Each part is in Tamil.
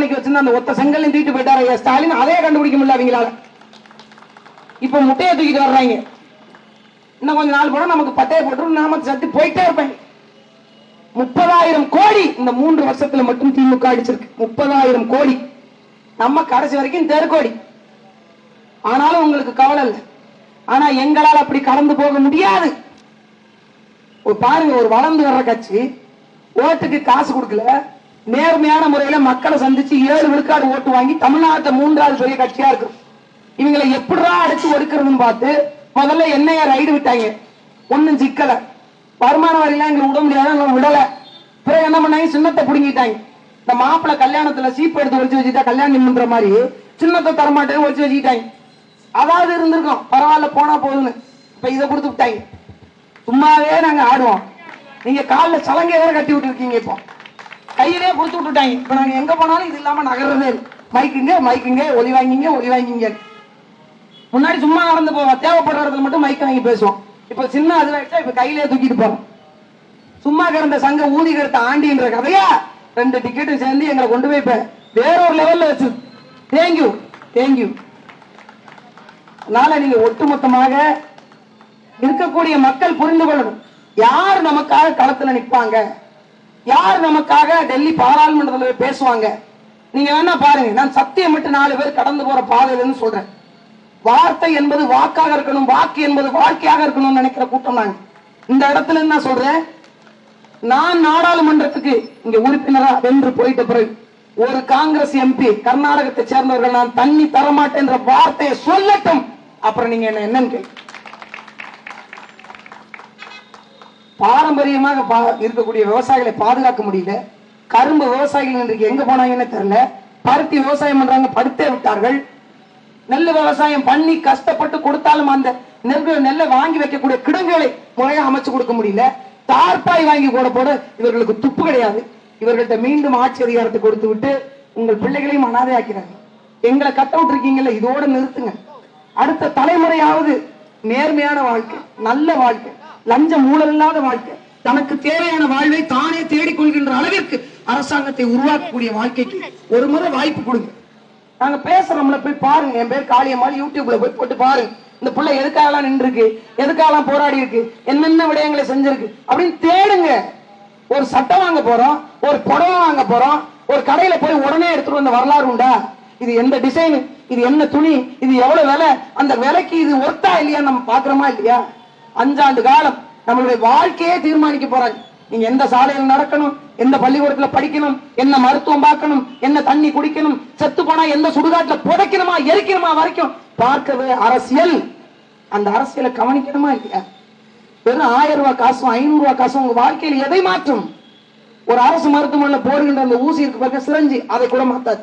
வரைக்கும் வச்சிருந்த அந்த ஒத்த செங்கல்லையும் தூக்கிட்டு போயிட்டாரு ஐயா ஸ்டாலின் அதே கண்டுபிடிக்க முடியல அவங்களால இப்ப முட்டையை தூக்கிட்டு வர்றாங்க இன்னும் கொஞ்ச நாள் போனா நமக்கு பட்டையை போட்டு நாம சத்து போயிட்டே இருப்பேன் முப்பதாயிரம் கோடி இந்த மூன்று வருஷத்துல மட்டும் திமுக அடிச்சிருக்கு முப்பதாயிரம் கோடி நம்ம கடைசி வரைக்கும் தெருக்கோடி ஆனாலும் உங்களுக்கு கவலை இல்லை ஆனா எங்களால் அப்படி கடந்து போக முடியாது ஒரு பாருங்க ஒரு வளர்ந்து வர்ற கட்சி ஓட்டுக்கு காசு கொடுக்கல நேர்மையான முறையில மக்களை சந்திச்சு ஏழு விழுக்காடு ஓட்டு வாங்கி தமிழ்நாட்டை மூன்றாவது பெரிய கட்சியா இருக்கும் இவங்களை எப்படிடா அடிச்சு ஒடுக்கிறதுன்னு பார்த்து முதல்ல என்னைய ரைடு விட்டாங்க ஒண்ணும் சிக்கல வருமான வரிலாம் எங்களுக்கு விட முடியாது அதனால விடல பிறகு என்ன பண்ணாங்க சின்னத்தை புடுங்கிட்டாங்க இந்த மாப்பிள்ளை கல்யாணத்துல சீப் எடுத்து ஒழிச்சு வச்சுட்டா கல்யாணம் நின்றுன்ற மாதிரி சின்னத்தை தரமாட்டேன்னு ஒழிச்சு வச்சுக்கிட்டாங்க அதாவது இருந்திருக்கும் பரவாயில்ல போனா போதுன்னு இப்ப இதை கொடுத்து விட்டாங்க சும்மாவே நாங்க ஆடுவோம் நீங்க காலில் சலங்கை வேற கட்டி விட்டுருக்கீங்க இப்போ கையிலே கொடுத்து விட்டுட்டாங்க இப்ப நாங்க எங்க போனாலும் இது இல்லாம நகர்றதே இல்லை. மைக்குங்க மைக்குங்க ஒலி வாங்கிங்க ஒலி வாங்கிங்க முன்னாடி சும்மா நடந்து போவோம் தேவைப்படுற இடத்துல மட்டும் மைக் வாங்கி பேசுவோம் இப்ப சின்ன அது ஆயிடுச்சா இப்ப கையிலே தூக்கிட்டு போறோம் சும்மா கிடந்த சங்க ஊதி கருத்த ஆண்டின்ற கதையா ரெண்டு டிக்கெட்டும் சேர்ந்து எங்களை கொண்டு போய் இப்ப வேற ஒரு லெவல்ல வச்சு தேங்க்யூ தேங்க்யூ அதனால நீங்க ஒட்டுமொத்தமாக இருக்கக்கூடிய மக்கள் புரிந்து கொள்ளணும் யார் நமக்காக களத்துல நிப்பாங்க யார் நமக்காக டெல்லி பாராளுமன்றத்துல போய் பேசுவாங்க நீங்க வேணா பாருங்க நான் சத்தியம் மட்டும் நாலு பேர் கடந்து போற பாதையிலன்னு சொல்றேன் வார்த்தை என்பது வாக்காக இருக்கணும் வாக்கு என்பது வாழ்க்கையாக இருக்கணும்னு நினைக்கிற கூட்டம் நாங்க இந்த இடத்துல இருந்து நான் சொல்றேன் நான் நாடாளுமன்றத்துக்கு இங்க உறுப்பினரா வென்று போயிட்ட பிறகு ஒரு காங்கிரஸ் எம்பி கர்நாடகத்தை சேர்ந்தவர்கள் நான் தண்ணி தரமாட்டேன் என்ற வார்த்தையை சொல்லட்டும் அப்புறம் நீங்க என்ன என்னன்னு கேள்வி பாரம்பரியமாக பா- இருக்கக்கூடிய விவசாயிகளை பாதுகாக்க முடியல கரும்பு விவசாயிகள் இன்றைக்கு எங்க போனாங்கன்னு தெரியல பருத்தி விவசாயம் பண்றாங்க படுத்தே விட்டார்கள் நெல் விவசாயம் பண்ணி கஷ்டப்பட்டு கொடுத்தாலும் அந்த நெல் நெல்லை வாங்கி வைக்கக்கூடிய கிடங்குகளை முறையா அமைச்சு கொடுக்க முடியல தார்பாய் வாங்கி போட போட இவர்களுக்கு துப்பு கிடையாது இவர்கள்ட்ட மீண்டும் ஆட்சி அதிகாரத்தை கொடுத்து விட்டு உங்கள் பிள்ளைகளையும் அனாதையாக்கிறாங்க எங்களை கட்ட விட்டுருக்கீங்கல்ல இதோட நிறுத்துங்க அடுத்த தலைமுறையாவது நேர்மையான வாழ்க்கை நல்ல வாழ்க்கை லஞ்சம் ஊழல் இல்லாத வாழ்க்கை தனக்கு தேவையான வாழ்வை தானே தேடிக்கொள்கின்ற அளவிற்கு அரசாங்கத்தை உருவாக்கக்கூடிய வாழ்க்கைக்கு ஒரு முறை வாய்ப்பு கொடுங்க நாங்க பேசுறோம்ல போய் பாருங்க என் பேர் காளியம்மாள் யூடியூப்ல போய் போட்டு பாருங்க இந்த புள்ள எதுக்காகலாம் நின்றுருக்கு எதுக்காகலாம் போராடி இருக்கு என்னென்ன விடயங்களை செஞ்சிருக்கு அப்படின்னு தேடுங்க ஒரு சட்டம் வாங்க போறோம் ஒரு புடவை வாங்க போறோம் ஒரு கடையில போய் உடனே எடுத்துட்டு வந்த வரலாறு உண்டா இது எந்த டிசைன் இது என்ன துணி இது எவ்வளவு விலை அந்த விலைக்கு இது ஒர்த்தா இல்லையா நம்ம பாக்குறோமா இல்லையா அஞ்சாண்டு காலம் நம்மளுடைய வாழ்க்கையே தீர்மானிக்க போறாங்க நீங்க எந்த சாலையில் நடக்கணும் எந்த பள்ளிக்கூடத்துல படிக்கணும் என்ன மருத்துவம் பார்க்கணும் என்ன தண்ணி குடிக்கணும் செத்து போனா எந்த சுடுகாட்டுல புதைக்கணுமா எரிக்கணுமா வரைக்கும் பார்க்கவே அரசியல் அந்த அரசியலை கவனிக்கணுமா இல்லையா வெறும் ஆயிரம் ரூபாய் காசும் ஐநூறு ரூபாய் காசும் உங்க வாழ்க்கையில் எதை மாற்றும் ஒரு அரசு மருத்துவமனையில போடுகின்ற அந்த ஊசி இருக்கு பாருங்க சிரஞ்சி அதை கூட மாத்தாது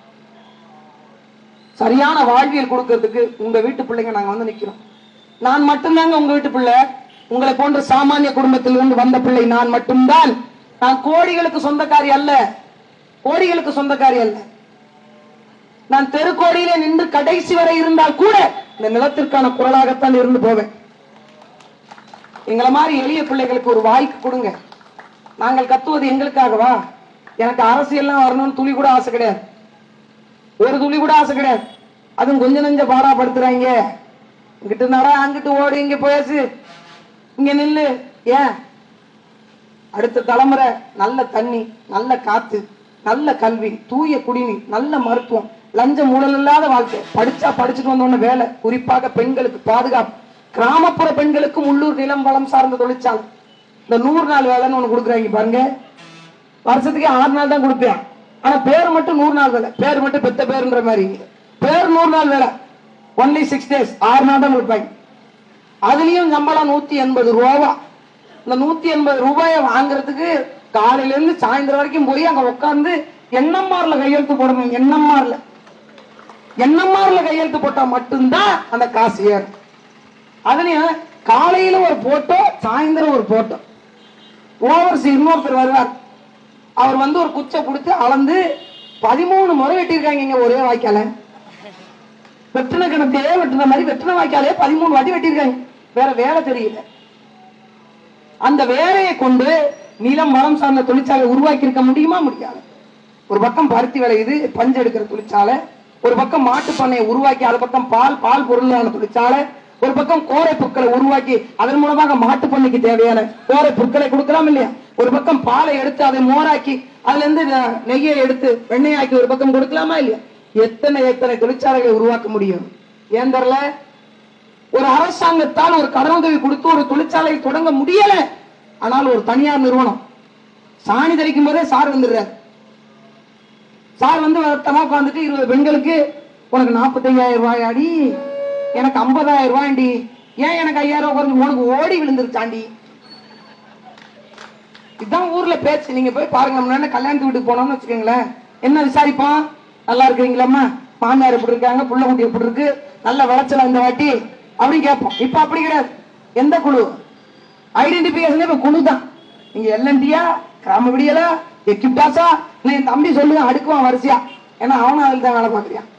சரியான வாழ்வியல் கொடுக்கறதுக்கு உங்க வீட்டு பிள்ளைங்க நாங்க வந்து நிக்கிறோம் நான் மட்டும்தாங்க உங்க வீட்டு பிள்ளை உங்களை போன்ற சாமானிய குடும்பத்திலிருந்து வந்த பிள்ளை நான் மட்டும்தான் நான் கோடிகளுக்கு சொந்தக்காரி அல்ல கோடிகளுக்கு சொந்தக்காரி அல்ல நான் தெருக்கோடியிலே நின்று கடைசி வரை இருந்தால் கூட இந்த நிலத்திற்கான குரலாகத்தான் இருந்து போவேன் எங்களை மாதிரி எளிய பிள்ளைகளுக்கு ஒரு வாய்ப்பு கொடுங்க நாங்கள் கத்துவது எங்களுக்காகவா எனக்கு அரசியல்லாம் வரணும்னு துளி கூட ஆசை கிடையாது ஒரு துளி கூட ஆசை கிடையாது அதுவும் கொஞ்ச நெஞ்ச பாடாப்படுத்துறாங்க இங்கிட்டு நட அங்கிட்டு ஓடு இங்க பேசு இங்க நில்லு ஏன் அடுத்த தலைமுறை நல்ல தண்ணி நல்ல காத்து நல்ல கல்வி தூய குடிநீர் நல்ல மருத்துவம் லஞ்சம் ஊழல் இல்லாத வாழ்க்கை படிச்சா படிச்சுட்டு வந்தோன்னு வேலை குறிப்பாக பெண்களுக்கு பாதுகாப்பு கிராமப்புற பெண்களுக்கும் உள்ளூர் நிலம் வளம் சார்ந்த தொழிற்சாலை இந்த நூறு நாள் வேலைன்னு ஒண்ணு கொடுக்குறாங்க பாருங்க வருஷத்துக்கு ஆறு நாள் தான் கொடுப்பேன் ஆனா பேர் மட்டும் நூறு நாள் வேலை பேர் மட்டும் பெத்த பேருன்ற மாதிரி பேர் நூறு நாள் வேலை ஒன்லி சிக்ஸ் டேஸ் ஆறு நாள் தான் கொடுப்பாங்க அதுலயும் சம்பளம் நூத்தி எண்பது ரூபாவா இந்த நூத்தி எண்பது ரூபாயை வாங்குறதுக்கு காலையில இருந்து சாயந்தரம் வரைக்கும் போய் அங்க உட்கார்ந்து எண்ணம்மார்ல கையெழுத்து போடணும் எண்ணம்மார்ல எண்ணம்மார்ல கையெழுத்து போட்டா மட்டும்தான் அந்த காசு ஏறும் அதுலயும் காலையில ஒரு போட்டோ சாயந்தரம் ஒரு போட்டோ ஓவர்ஸ் இன்னொருத்தர் வருவார் அவர் வந்து ஒரு குச்சை கொடுத்து அளந்து பதிமூணு முறை வெட்டியிருக்காங்க இங்க ஒரே வாய்க்கால வெட்டின கிணத்தையே வெட்டின மாதிரி வெட்டின வாய்க்காலே பதிமூணு வாட்டி வெட்டியிருக்காங்க வேற வேலை தெரியல அந்த வேலையை கொண்டு நிலம் மரம் சார்ந்த தொழிற்சாலை உருவாக்கி இருக்க முடியுமா முடியாது ஒரு பக்கம் பருத்தி விளையுது பஞ்சு எடுக்கிற தொழிற்சாலை ஒரு பக்கம் மாட்டு பண்ணையை உருவாக்கி அது பக்கம் பால் பால் பொருளான தொழிற்சாலை ஒரு பக்கம் கோரை புற்களை உருவாக்கி அதன் மூலமாக மாட்டு பண்ணைக்கு தேவையான கோரை புற்களை கொடுக்கலாம் இல்லையா ஒரு பக்கம் பாலை எடுத்து அதை மோராக்கி அதுல இருந்து நெ- நெய்யை எடுத்து வெண்ணெயாக்கி ஒரு பக்கம் கொடுக்கலாமா இல்லையா எத்தனை எத்தனை தொழிற்சாலைகளை உருவாக்க முடியும் ஏன் தெரியல ஒரு அரசாங்கத்தால் ஒரு கடனுதவி கொடுத்து ஒரு தொழிற்சாலையை தொடங்க முடியல ஆனால் ஒரு தனியார் நிறுவனம் சாணி தெளிக்கும் போதே சார் வந்துடுறாரு சார் வந்து வட்டமா உட்காந்துட்டு இருபது பெண்களுக்கு உனக்கு நாற்பத்தையாயிரம் ரூபாய் அடி எனக்கு ஐம்பதாயிரம் ரூபாய்டி ஏன் எனக்கு ஐயாயிரம் ரூபாய் குறைஞ்சு உனக்கு ஓடி விழுந்துருச்சாண்டி இதுதான் ஊர்ல பேச்சு நீங்க போய் பாருங்க நம்ம என்ன கல்யாணத்து வீட்டுக்கு போனோம்னு வச்சுக்கோங்களேன் என்ன விசாரிப்பான் நல்லா இருக்கிறீங்களாம்மா மாமியார் எப்படி இருக்காங்க புள்ள குட்டி எப்படி இருக்கு நல்ல விளைச்சலா இந்த வாட்டி அப்படின்னு கேட்போம் இப்ப அப்படி கிடையாது எந்த குழு ஐடென்டிபிகேஷன் இப்ப குழு தான் நீங்க எல்என்டியா கிராம விடியலா எக்யூப்டாஸா இல்லை என் தம்பி சொல்லுங்க அடுக்குவான் வரிசையா ஏன்னா அவனும் அதில் தான் வேலை பார்க்குறியான்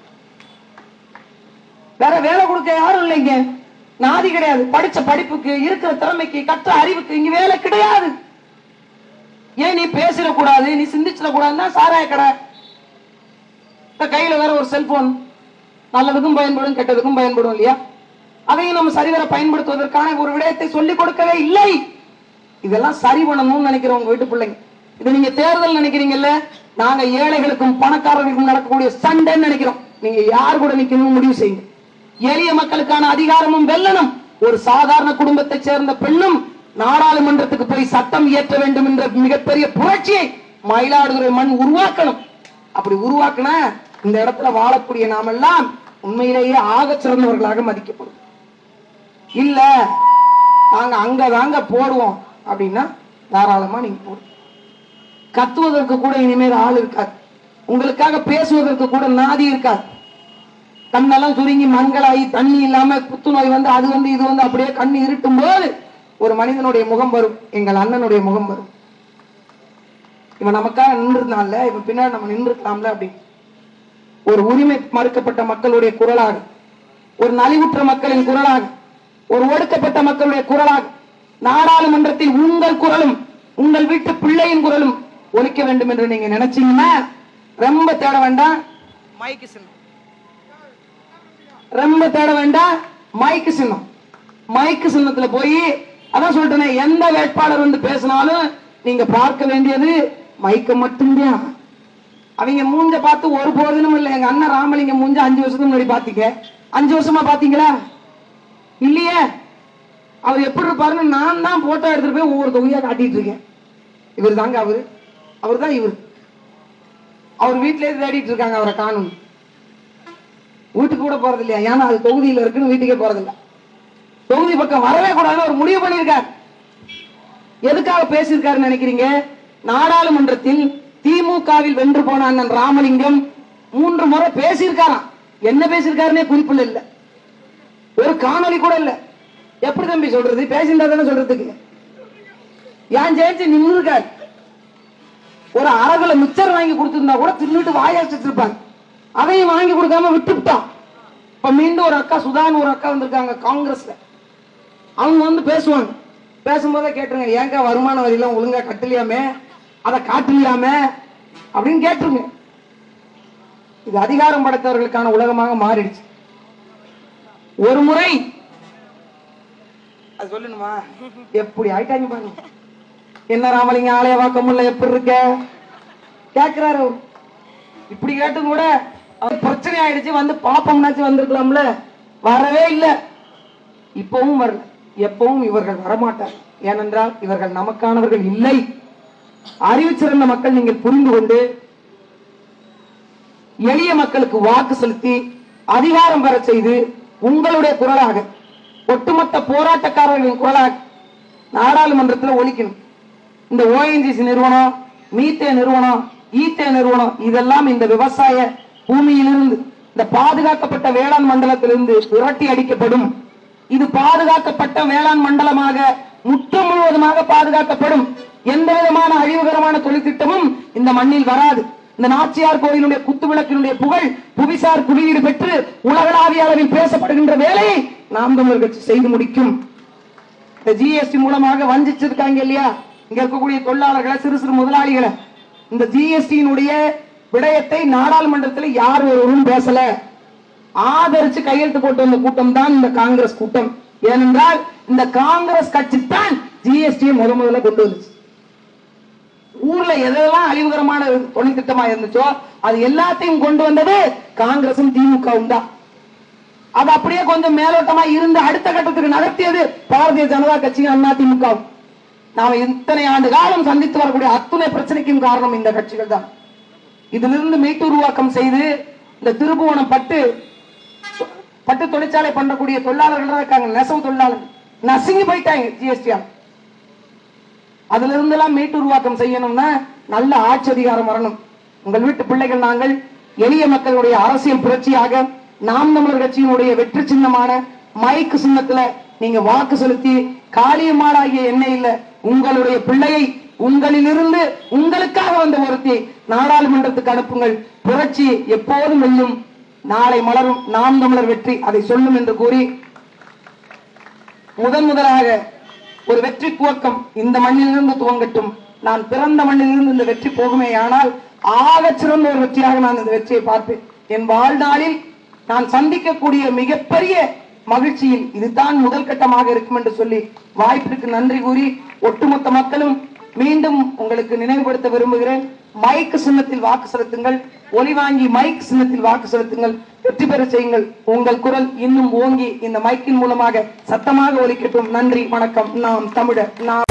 வேற வேலை கொடுக்க யாரும் இல்லைங்க நாதி கிடையாது படிச்ச படிப்புக்கு இருக்கிற திறமைக்கு கற்ற அறிவுக்கு இங்க வேலை கிடையாது ஏன் நீ பேசிட கூடாது நீ சிந்திச்சிட கூடாதுன்னா சாராய கடை இந்த கையில வேற ஒரு செல்போன் நல்லதுக்கும் பயன்படும் கெட்டதுக்கும் பயன்படும் இல்லையா அதையும் நம்ம சரிவர பயன்படுத்துவதற்கான ஒரு விடயத்தை சொல்லிக் கொடுக்கவே இல்லை இதெல்லாம் சரி பண்ணணும்னு நினைக்கிறோம் உங்க வீட்டு பிள்ளைங்க இது நீங்க தேர்தல் நினைக்கிறீங்கல்ல நாங்க ஏழைகளுக்கும் பணக்காரர்களுக்கும் நடக்கக்கூடிய சண்டைன்னு நினைக்கிறோம் நீங்க யார் கூட நிக்கணும் முடிவு செய்யுங்க எளிய மக்களுக்கான அதிகாரமும் வெல்லணும் ஒரு சாதாரண குடும்பத்தைச் சேர்ந்த பெண்ணும் நாடாளுமன்றத்துக்கு போய் சட்டம் இயற்ற வேண்டும் என்ற மிகப்பெரிய புரட்சியை மயிலாடுதுறை மண் உருவாக்கணும் அப்படி உருவாக்குனா இந்த இடத்துல வாழக்கூடிய நாமெல்லாம் உண்மையிலேயே ஆகச் சிறந்தவர்களாக மதிக்கப்படும் இல்ல நாங்க அங்க தாங்க போடுவோம் அப்படின்னா தாராளமா நீங்க போடுங்க கத்துவதற்கு கூட இனிமேல் ஆள் இருக்காது உங்களுக்காக பேசுவதற்கு கூட நாதி இருக்காது கண்ணெல்லாம் சுருங்கி மங்களாகி தண்ணி இல்லாம புத்துநோய் வந்து அது வந்து இது வந்து அப்படியே கண் இருட்டும் போது ஒரு மனிதனுடைய முகம் வரும் எங்கள் அண்ணனுடைய முகம் வரும் இவன் நமக்காக நின்றுருந்தான்ல இவன் பின்னாடி நம்ம நின்றுக்கலாம்ல அப்படி ஒரு உரிமை மறுக்கப்பட்ட மக்களுடைய குரலாக ஒரு நலிவுற்ற மக்களின் குரலாக ஒரு ஒடுக்கப்பட்ட மக்களுடைய குரலாக நாடாளுமன்றத்தில் உங்கள் குரலும் உங்கள் வீட்டு பிள்ளையின் குரலும் ஒலிக்க வேண்டும் என்று நீங்க நினைச்சீங்கன்னா ரொம்ப தேட வேண்டாம் மைக்கு சின்னம் ரொம்ப தேட வேண்டாம் மைக்கு சின்னம் மைக்கு சின்னத்துல போய் அதான் சொல்லிட்டேனே எந்த வேட்பாளர் வந்து பேசினாலும் நீங்க பார்க்க வேண்டியது மைக்க மட்டும்தான் அவங்க மூஞ்ச பார்த்து ஒரு போறதுனும் இல்லை எங்க அண்ணன் ராமலிங்க மூஞ்ச அஞ்சு வருஷத்துக்கு முன்னாடி பாத்தீங்க அஞ்சு வருஷமா பாத்தீங்களா இல்லையே அவர் எப்படி இருப்பாருன்னு நான் தான் போட்டோ எடுத்துட்டு போய் ஒவ்வொரு தொகுதியா காட்டிட்டு இருக்கேன் இவர் தாங்க அவரு அவர் தான் இவர் அவர் வீட்டிலே தேடிட்டு இருக்காங்க அவரை காணும் வீட்டுக்கு கூட போறது இல்லையா ஏன்னா அது தொகுதியில இருக்குன்னு வீட்டுக்கே போறது இல்ல தொகுதி பக்கம் வரவே கூடாதுன்னு ஒரு முடிவு பண்ணியிருக்கார் எதுக்காக பேசியிருக்காருன்னு நினைக்கிறீங்க நாடாளுமன்றத்தில் திமுகவில் வென்று போன அண்ணன் ராமலிங்கம் மூன்று முறை பேசியிருக்காராம் என்ன பேசியிருக்காருன்னே குறிப்பில் இல்ல ஒரு காணொளி கூட இல்ல எப்படி தம்பி சொல்றது பேசியிருந்தா தானே சொல்றதுக்கு ஏன் ஜெயிச்சு நின்று இருக்காரு ஒரு அரகுல மிச்சர் வாங்கி கொடுத்திருந்தா கூட தின்னுட்டு வாயாச்சிட்டு இருப்பாங்க அதையும் வாங்கி கொடுக்காம விட்டுவிட்டோம் இப்ப மீண்டும் ஒரு அக்கா சுதான்னு ஒரு அக்கா வந்திருக்காங்க காங்கிரஸ்ல அவங்க வந்து பேசுவாங்க பேசும்போதே கேட்டுருங்க ஏங்க வருமான வரியெல்லாம் ஒழுங்கா கட்டலையாமே அதை காட்டலையாமே அப்படின்னு கேட்டுருங்க இது அதிகாரம் படைத்தவர்களுக்கான உலகமாக மாறிடுச்சு ஒரு முறை அது சொல்லணுமா எப்படி ஆயிட்டாங்க பாருங்க என்ன ராமலிங்க ஆலய வாக்க முடியல எப்படி இருக்க கேக்குறாரு அவரு. இப்படி கேட்டும் கூட அவர் பிரச்சனை ஆயிடுச்சு வந்து பாப்பம்னாச்சும் வந்திருக்கலாம்ல வரவே இல்லை இப்பவும் வரல எப்பவும் இவர்கள் வரமாட்டார் ஏனென்றால் இவர்கள் நமக்கானவர்கள் இல்லை அறிவுச்சிறந்த மக்கள் நீங்கள் புரிந்து கொண்டு எளிய மக்களுக்கு வாக்கு செலுத்தி அதிகாரம் பெற செய்து உங்களுடைய குரலாக ஒட்டுமொத்த போராட்டக்காரர்களின் குரலாக நாடாளுமன்றத்தில் ஒலிக்கணும் இந்த ஓஎன்ஜிசி நிறுவனம் மீத்தே நிறுவனம் ஈத்தே நிறுவனம் இதெல்லாம் இந்த விவசாய பூமியிலிருந்து இந்த பாதுகாக்கப்பட்ட வேளாண் மண்டலத்திலிருந்து விரட்டி அடிக்கப்படும் இது பாதுகாக்கப்பட்ட வேளாண் மண்டலமாக முற்றம் முழுவதுமாக பாதுகாக்கப்படும் எந்த விதமான அழிவுகரமான தொழிற்திட்டமும் இந்த மண்ணில் வராது இந்த நாச்சியார் கோயிலுடைய குத்துவிளக்கினுடைய புகழ் புவிசார் குறியீடு பெற்று உலகளாவிய அளவில் பேசப்படுகின்ற வேலையை நாம் தமிழர் கட்சி செய்து முடிக்கும் இந்த ஜிஎஸ்டி மூலமாக வஞ்சிச்சிருக்காங்க இல்லையா இங்க இருக்கக்கூடிய தொழிலாளர்களை சிறு சிறு முதலாளிகளை இந்த ஜிஎஸ்டியினுடைய விடயத்தை நாடாளுமன்றத்தில் யார் ஒருவரும் பேசல ஆதரிச்சு கையெழுத்து போட்டு வந்த கூட்டம் தான் இந்த காங்கிரஸ் கூட்டம் ஏனென்றால் இந்த காங்கிரஸ் கட்சி தான் ஜிஎஸ்டியை முத முதல்ல கொண்டு வந்துச்சு ஊர்ல எதெல்லாம் அழிவுகரமான துணை திட்டமா இருந்துச்சோ அது எல்லாத்தையும் கொண்டு வந்தது காங்கிரசும் திமுகவும் தான் அது அப்படியே கொஞ்சம் மேலோட்டமா இருந்து அடுத்த கட்டத்துக்கு நகர்த்தியது பாரதிய ஜனதா கட்சியும் அண்ணா திமுகவும் நாம இத்தனை ஆண்டு காலம் சந்தித்து வரக்கூடிய அத்துணை பிரச்சனைக்கும் காரணம் இந்த கட்சிகள் தான் இதிலிருந்து மீட்டுருவாக்கம் செய்து இந்த திருப்புவனம் பட்டு பட்டு தொழிற்சாலை பண்ணக்கூடிய தொழிலாளர்கள் தான் இருக்காங்க நெசவு தொழிலாளர்கள் நசுங்கி போயிட்டாங்க ஜிஎஸ்டியால் அதுல இருந்தெல்லாம் மீட்டுருவாக்கம் செய்யணும்னா நல்ல ஆட்சி அதிகாரம் வரணும் உங்கள் வீட்டு பிள்ளைகள் நாங்கள் எளிய மக்களுடைய அரசியல் புரட்சியாக நாம் தமிழர் கட்சியினுடைய வெற்றி சின்னமான மைக்கு சின்னத்துல நீங்க வாக்கு செலுத்தி காளியம்மாளாகிய எண்ணெய் இல்ல உங்களுடைய பிள்ளையை உங்களிலிருந்து உங்களுக்காக வந்த ஒருத்தி நாடாளுமன்றத்துக்கு அனுப்புங்கள் புரட்சி எப்போதும் வெல்லும் நாளை மலரும் நாம் தமிழர் வெற்றி அதை சொல்லும் என்று கூறி முதன் முதலாக ஒரு வெற்றி துவக்கம் இந்த மண்ணிலிருந்து துவங்கட்டும் நான் பிறந்த மண்ணிலிருந்து இந்த வெற்றி போகுமே ஆனால் ஆகச் சிறந்த ஒரு வெற்றியாக நான் இந்த வெற்றியை பார்ப்பேன் என் வாழ்நாளில் நான் சந்திக்கக்கூடிய மிகப்பெரிய மகிழ்ச்சியில் இதுதான் முதல் கட்டமாக இருக்கும் என்று சொல்லி வாய்ப்பிற்கு நன்றி கூறி ஒட்டுமொத்த மக்களும் மீண்டும் உங்களுக்கு நினைவுபடுத்த விரும்புகிறேன் மைக் சின்னத்தில் வாக்கு செலுத்துங்கள் ஒலி வாங்கி மைக் சின்னத்தில் வாக்கு செலுத்துங்கள் வெற்றி பெற செய்யுங்கள் உங்கள் குரல் இன்னும் ஓங்கி இந்த மைக்கின் மூலமாக சத்தமாக ஒலிக்கட்டும் நன்றி வணக்கம் நாம் தமிழர் நாம்